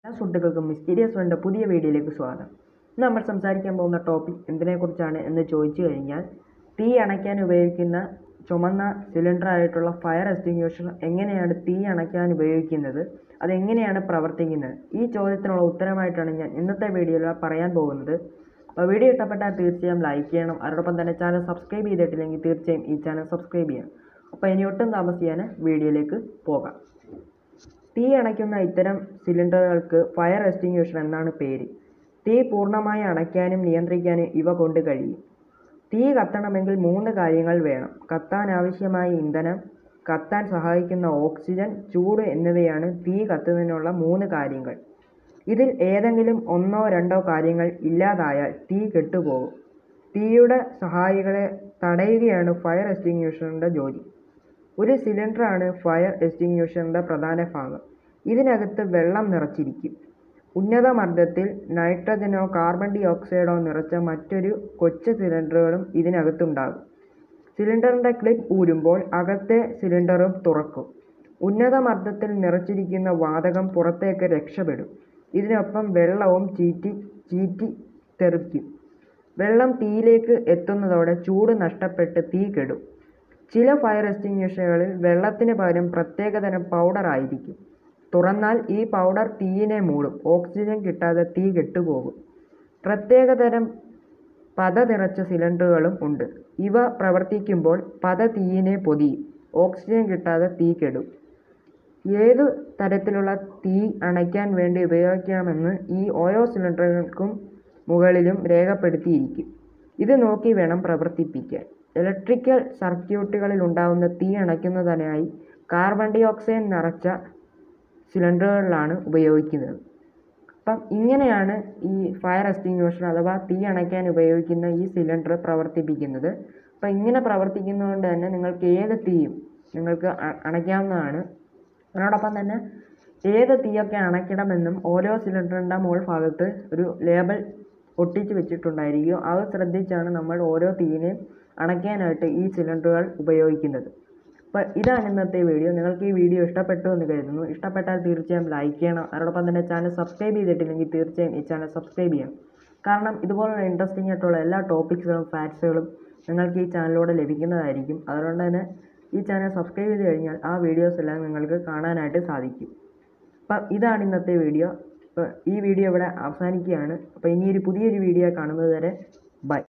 എല്ലാ സുഹൃത്തുക്കൾക്കും മിസ്റ്റീരിയസ് വേൾഡിൻ്റെ പുതിയ വീഡിയോയിലേക്ക് സ്വാഗതം ഇന്ന് നമ്മൾ സംസാരിക്കാൻ പോകുന്ന ടോപ്പിക് എന്തിനെക്കുറിച്ചാണ് എന്ന് ചോദിച്ചു കഴിഞ്ഞാൽ തീ അണയ്ക്കാൻ ഉപയോഗിക്കുന്ന ചുമന്ന സിലിണ്ടർ ആയിട്ടുള്ള ഫയർ എക്സ്റ്റിങ്ക്യൂഷർ എങ്ങനെയാണ് തീ അണയ്ക്കാൻ ഉപയോഗിക്കുന്നത് അതെങ്ങനെയാണ് പ്രവർത്തിക്കുന്നത് ഈ ചോദ്യത്തിനുള്ള ഉത്തരമായിട്ടാണ് ഞാൻ ഇന്നത്തെ വീഡിയോയിൽ പറയാൻ പോകുന്നത് അപ്പോൾ വീഡിയോ ഇഷ്ടപ്പെട്ടാൽ തീർച്ചയായും ലൈക്ക് ചെയ്യണം അതോടൊപ്പം തന്നെ ചാനൽ സബ്സ്ക്രൈബ് ചെയ്തിട്ടില്ലെങ്കിൽ തീർച്ചയായും ഈ ചാനൽ സബ്സ്ക്രൈബ് ചെയ്യണം അപ്പോൾ ഇനി ഒട്ടും താമസിയാതെ വീഡിയോയിലേക്ക് പോകാം തീ അണയ്ക്കുന്ന ഇത്തരം സിലിണ്ടറുകൾക്ക് ഫയർ എക്സ്റ്റിങ്ക്യൂഷർ എന്നാണ് പേര് തീ പൂർണ്ണമായി അണയ്ക്കാനും നിയന്ത്രിക്കാനും ഇവ കൊണ്ട് കഴിയും തീ കത്തണമെങ്കിൽ മൂന്ന് കാര്യങ്ങൾ വേണം കത്താൻ ആവശ്യമായ ഇന്ധനം കത്താൻ സഹായിക്കുന്ന ഓക്സിജൻ ചൂട് എന്നിവയാണ് തീ കത്തുന്നതിനുള്ള മൂന്ന് കാര്യങ്ങൾ ഇതിൽ ഏതെങ്കിലും ഒന്നോ രണ്ടോ കാര്യങ്ങൾ ഇല്ലാതായാൽ തീ കെട്ടുപോകും തീയുടെ സഹായികളെ തടയുകയാണ് ഫയർ എക്സ്റ്റിങ്ക്യൂഷറിൻ്റെ ജോലി ഒരു സിലിണ്ടറാണ് ഫയർ എക്സ്റ്റിങ്ക്യൂഷറിൻ്റെ പ്രധാന ഭാഗം ഇതിനകത്ത് വെള്ളം നിറച്ചിരിക്കും ഉന്നത മർദ്ദത്തിൽ നൈട്രജനോ കാർബൺ ഡൈ ഓക്സൈഡോ നിറച്ച മറ്റൊരു കൊച്ചു സിലിണ്ടറുകളും ഇതിനകത്തുണ്ടാകും സിലിണ്ടറിൻ്റെ ക്ലിപ്പ് ഊരുമ്പോൾ അകത്തെ സിലിണ്ടറും തുറക്കും ഉന്നത മർദ്ദത്തിൽ നിറച്ചിരിക്കുന്ന വാതകം പുറത്തേക്ക് രക്ഷപ്പെടും ഇതിനൊപ്പം വെള്ളവും ചീറ്റി ചീറ്റി തെറിക്കും വെള്ളം തീയിലേക്ക് എത്തുന്നതോടെ ചൂട് നഷ്ടപ്പെട്ട് തീ കെടും ചില ഫയർ എക്സ്റ്റിങ്ക്യൂഷറുകളിൽ വെള്ളത്തിന് പകരം പ്രത്യേകതരം പൗഡർ ആയിരിക്കും തുറന്നാൽ ഈ പൗഡർ തീയിനെ മൂടും ഓക്സിജൻ കിട്ടാതെ തീ കെട്ടുപോകും പ്രത്യേകതരം പത നിറച്ച സിലിണ്ടറുകളും ഉണ്ട് ഇവ പ്രവർത്തിക്കുമ്പോൾ പത തീയിനെ പൊതിയും ഓക്സിജൻ കിട്ടാതെ തീ കെടും ഏതു തരത്തിലുള്ള തീ അണയ്ക്കാൻ വേണ്ടി ഉപയോഗിക്കാമെന്ന് ഈ ഓരോ സിലിണ്ടറുകൾക്കും മുകളിലും രേഖപ്പെടുത്തിയിരിക്കും ഇത് നോക്കി വേണം പ്രവർത്തിപ്പിക്കാൻ ഇലക്ട്രിക്കൽ സർക്യൂട്ടുകളിൽ ഉണ്ടാകുന്ന തീ അണയ്ക്കുന്നതിനായി കാർബൺ ഡൈ ഓക്സൈഡ് നിറച്ച സിലിണ്ടറുകളിലാണ് ഉപയോഗിക്കുന്നത് അപ്പം ഇങ്ങനെയാണ് ഈ ഫയർ എക്സ്റ്റിങ്ക്യൂഷർ അഥവാ തീ അണയ്ക്കാൻ ഉപയോഗിക്കുന്ന ഈ സിലിണ്ടർ പ്രവർത്തിപ്പിക്കുന്നത് അപ്പം ഇങ്ങനെ പ്രവർത്തിക്കുന്നതുകൊണ്ട് തന്നെ നിങ്ങൾക്ക് ഏത് തീയും നിങ്ങൾക്ക് അ- അണയ്ക്കാവുന്നതാണ് അതിനോടൊപ്പം തന്നെ ഏത് തീയൊക്കെ അണയ്ക്കണമെന്നും ഓരോ സിലിണ്ടറിൻ്റെ മുകൾ ഭാഗത്ത് ഒരു ലേബൽ ഒട്ടിച്ച് വെച്ചിട്ടുണ്ടായിരിക്കും അത് ശ്രദ്ധിച്ചാണ് നമ്മൾ ഓരോ തീയിനെയും അണയ്ക്കാനായിട്ട് ഈ സിലിണ്ടറുകൾ ഉപയോഗിക്കുന്നത് അപ്പോൾ ഇതാണ് ഇന്നത്തെ വീഡിയോ നിങ്ങൾക്ക് ഈ വീഡിയോ ഇഷ്ടപ്പെട്ടു എന്ന് കരുതുന്നു ഇഷ്ടപ്പെട്ടാൽ തീർച്ചയായും ലൈക്ക് ചെയ്യണം അതോടൊപ്പം തന്നെ ചാനൽ സബ്സ്ക്രൈബ് ചെയ്തിട്ടില്ലെങ്കിൽ തീർച്ചയായും ഈ ചാനൽ സബ്സ്ക്രൈബ് ചെയ്യണം കാരണം ഇതുപോലുള്ള ഇൻട്രസ്റ്റിംഗ് ആയിട്ടുള്ള എല്ലാ ടോപ്പിക്സുകളും ഫാക്ട്സുകളും നിങ്ങൾക്ക് ഈ ചാനലിലൂടെ ലഭിക്കുന്നതായിരിക്കും അതുകൊണ്ട് തന്നെ ഈ ചാനൽ സബ്സ്ക്രൈബ് ചെയ്ത് കഴിഞ്ഞാൽ ആ വീഡിയോസ് എല്ലാം നിങ്ങൾക്ക് കാണാനായിട്ട് സാധിക്കും അപ്പം ഇതാണ് ഇന്നത്തെ വീഡിയോ അപ്പോൾ ഈ വീഡിയോ ഇവിടെ അവസാനിക്കുകയാണ് അപ്പോൾ ഇനി ഒരു പുതിയൊരു വീഡിയോ കാണുന്നത് വരെ ബൈ